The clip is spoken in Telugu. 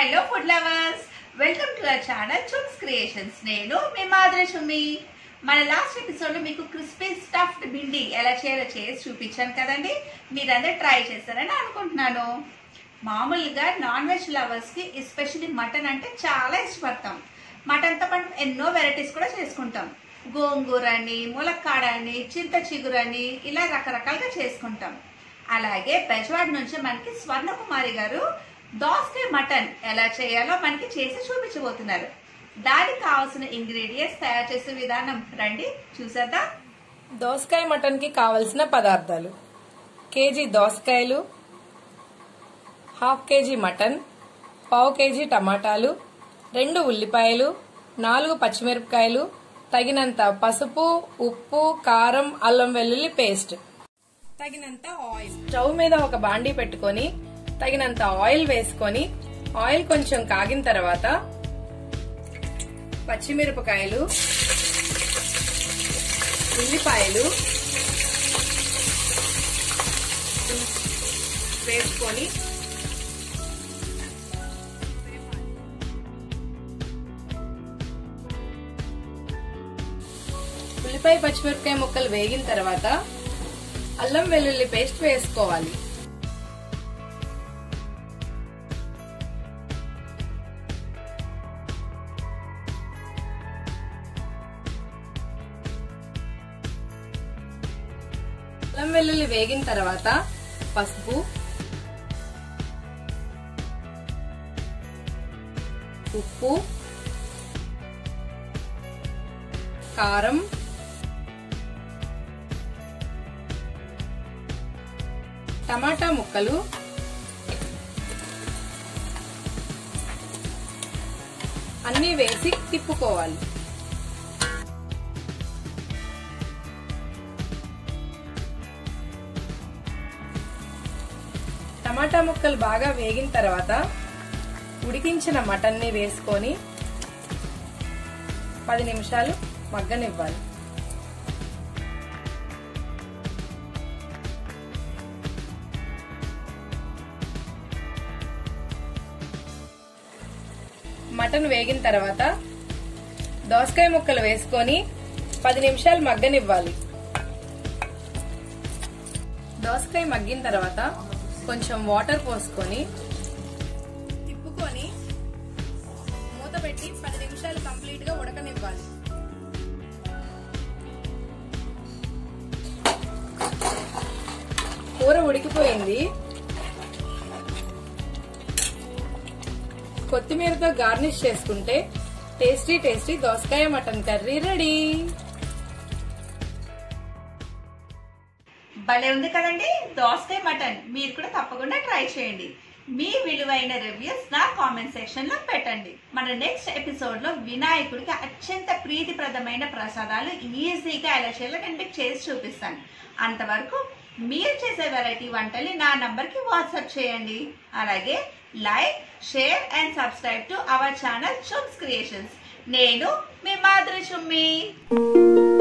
hello food lovers welcome to our channel chums creations నేను మీ మాధురి చుమ్మి మన లాస్ట్ ఎపిసోడ్ లో మీకు క్రిస్పీ స్టఫ్డ్ భిండి ఎలా చేయాలో చేసి చూపించాను కదండి మీరందరూ ట్రై చేస్తారని అనుకుంటున్నాను మామూలుగా నాన్ వెజ్ లవర్స్ కి ఎస్పెషల్లీ మటన్ అంటే చాలా ఇష్టపడతాం మటన్ తో పాటు ఎన్నో వెరైటీస్ కూడా చేసుకుంటాం గోంగూర అని ములక్కాడ అని చింత చిగురు అని ఇలా రకరకాలుగా చేసుకుంటాం అలాగే బెజవాడ్ నుంచి మనకి స్వర్ణకుమారి గారు దోసకాయ మటన్ ఎలా చేయాలో మనకి చేసి చూపించబోతున్నారు దానికి కావాల్సిన ఇంగ్రీడియంట్స్ తయారు చేసే విధానం రండి చూసేద్దాం దోసకాయ మటన్ కి కావలసిన పదార్థాలు కేజీ దోసకాయలు హాఫ్ కేజీ మటన్ పావు కేజీ టమాటాలు రెండు ఉల్లిపాయలు నాలుగు పచ్చిమిరపకాయలు తగినంత పసుపు ఉప్పు కారం అల్లం వెల్లుల్లి పేస్ట్ తగినంత ఆయిల్ స్టవ్ మీద ఒక బాండీ పెట్టుకొని తగినంత ఆయిల్ వేసుకొని ఆయిల్ కొంచెం కాగిన తర్వాత పచ్చిమిరపకాయలు ఉల్లిపాయలు వేసుకొని ఉల్లిపాయ పచ్చిమిరపకాయ ముక్కలు వేగిన తర్వాత అల్లం వెల్లుల్లి పేస్ట్ వేసుకోవాలి అల్లం వెల్లుల్లి వేగిన తర్వాత పసుపు ఉప్పు కారం టమాటా ముక్కలు అన్నీ వేసి తిప్పుకోవాలి టమాటా ముక్కలు బాగా వేగిన తర్వాత ఉడికించిన మటన్ ని వేసుకొని పది నిమిషాలు మగ్గనివ్వాలి మటన్ వేగిన తర్వాత దోసకాయ ముక్కలు వేసుకొని పది నిమిషాలు మగ్గనివ్వాలి దోసకాయ మగ్గిన తర్వాత కొంచెం వాటర్ పోసుకొని తిప్పుకొని మూత పెట్టి పది నిమిషాలు కంప్లీట్ గా ఉడకనివ్వాలి కూర ఉడికిపోయింది కొత్తిమీరతో గార్నిష్ చేసుకుంటే టేస్టీ టేస్టీ దోసకాయ మటన్ కర్రీ రెడీ భలే ఉంది కదండి దోసకాయ మటన్ మీరు కూడా తప్పకుండా ట్రై చేయండి మీ విలువైన రివ్యూస్ నా కామెంట్ సెక్షన్ లో పెట్టండి మన నెక్స్ట్ ఎపిసోడ్ లో వినాయకుడికి అత్యంత ప్రీతిప్రదమైన ప్రసాదాలు ఈజీగా ఎలా చేయాలో నేను మీకు చేసి చూపిస్తాను అంతవరకు మీరు చేసే వెరైటీ వంటల్ని నా నంబర్ కి వాట్సాప్ చేయండి అలాగే like share and subscribe to our channel chums creations నేను మీ మాధురి చుమ్మి